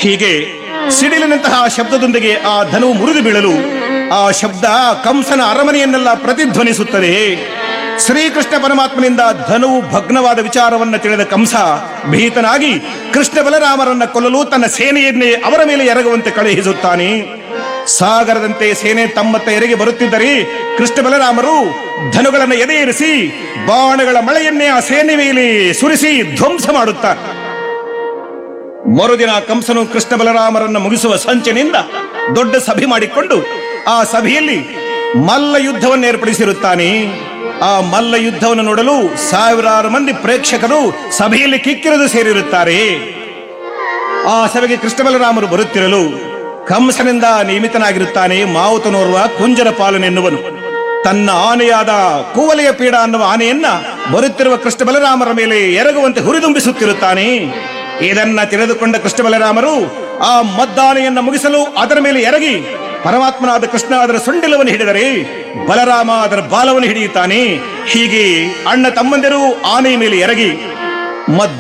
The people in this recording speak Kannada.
ಹೀಗೆ ಸಿಡಿಲಿನಂತಹ ಶಬ್ದದೊಂದಿಗೆ ಆ ಧನುವು ಮುರಿದು ಬೀಳಲು ಆ ಶಬ್ದ ಕಂಸನ ಅರಮನೆಯನ್ನೆಲ್ಲ ಪ್ರತಿಧ್ವನಿಸುತ್ತದೆ ಶ್ರೀಕೃಷ್ಣ ಪರಮಾತ್ಮನಿಂದ ಧನುವು ಭಗ್ನವಾದ ವಿಚಾರವನ್ನ ತಿಳಿದ ಕಂಸ ಭೀತನಾಗಿ ಕೃಷ್ಣ ಬಲರಾಮರನ್ನ ಕೊಲ್ಲಲು ತನ್ನ ಸೇನೆಯನ್ನೇ ಅವರ ಮೇಲೆ ಎರಗುವಂತೆ ಕಳುಹಿಸುತ್ತಾನೆ ಸಾಗರದಂತೆ ಸೇನೆ ತಮ್ಮತ್ತ ಎರೆಗೆ ಬರುತ್ತಿದ್ದರೆ ಕೃಷ್ಣ ಬಲರಾಮರು ಧನುಗಳನ್ನು ಎದೆಯಿರಿಸಿ ಬಾಣಗಳ ಮಳೆಯನ್ನೇ ಆ ಸೇನೆ ಮೇಲೆ ಸುರಿಸಿ ಧ್ವಂಸ ಮಾಡುತ್ತಾರೆ ಮರುದಿನ ಕಂಸನು ಕೃಷ್ಣ ಬಲರಾಮರನ್ನು ಮುಗಿಸುವ ಸಂಚಿನಿಂದ ದೊಡ್ಡ ಸಭೆ ಮಾಡಿಕೊಂಡು ಆ ಸಭೆಯಲ್ಲಿ ಮಲ್ಲ ಯುದ್ಧವನ್ನು ಏರ್ಪಡಿಸಿರುತ್ತಾನೆ ಆ ಮಲ್ಲ ಯುದ್ಧವನ್ನು ನೋಡಲು ಸಾವಿರಾರು ಮಂದಿ ಪ್ರೇಕ್ಷಕರು ಸಭೆಯಲ್ಲಿ ಕಿಕ್ಕಿರಿದು ಸೇರಿರುತ್ತಾರೆ ಆ ಸಭೆಗೆ ಕೃಷ್ಣ ಬಲರಾಮರು ಬರುತ್ತಿರಲು ಕಂಸನಿಂದ ನೇಮಿತನಾಗಿರುತ್ತಾನೆ ಮಾವುತನೋರ್ವ ಕುಂಜರ ಪಾಲನೆನ್ನುವನು ತನ್ನ ಆನೆಯಾದ ಕೂವಲೆಯ ಪೀಡ ಅನ್ನುವ ಆನೆಯನ್ನ ಬರುತ್ತಿರುವ ಕೃಷ್ಣ ಬಲರಾಮರ ಮೇಲೆ ಎರಗುವಂತೆ ಹುರಿದುಂಬಿಸುತ್ತಿರುತ್ತಾನೆ ಇದನ್ನ ತಿಳಿದುಕೊಂಡ ಕೃಷ್ಣ ಬಲರಾಮರು ಆ ಮದ್ದಾನೆಯನ್ನ ಮುಗಿಸಲು ಅದರ ಮೇಲೆ ಎರಗಿ ಪರಮಾತ್ಮನಾದ ಕೃಷ್ಣ ಅದರ ಸೊಂಡಿಲವನ್ನು ಹಿಡಿದರೆ ಬಲರಾಮ ಅದರ ಬಾಲವನ್ನು ಹಿಡಿಯುತ್ತಾನೆ ಹೀಗೆ ಅಣ್ಣ ತಮ್ಮಂದಿರು ಆನೆಯ ಮೇಲೆ ಎರಗಿ ಮದ್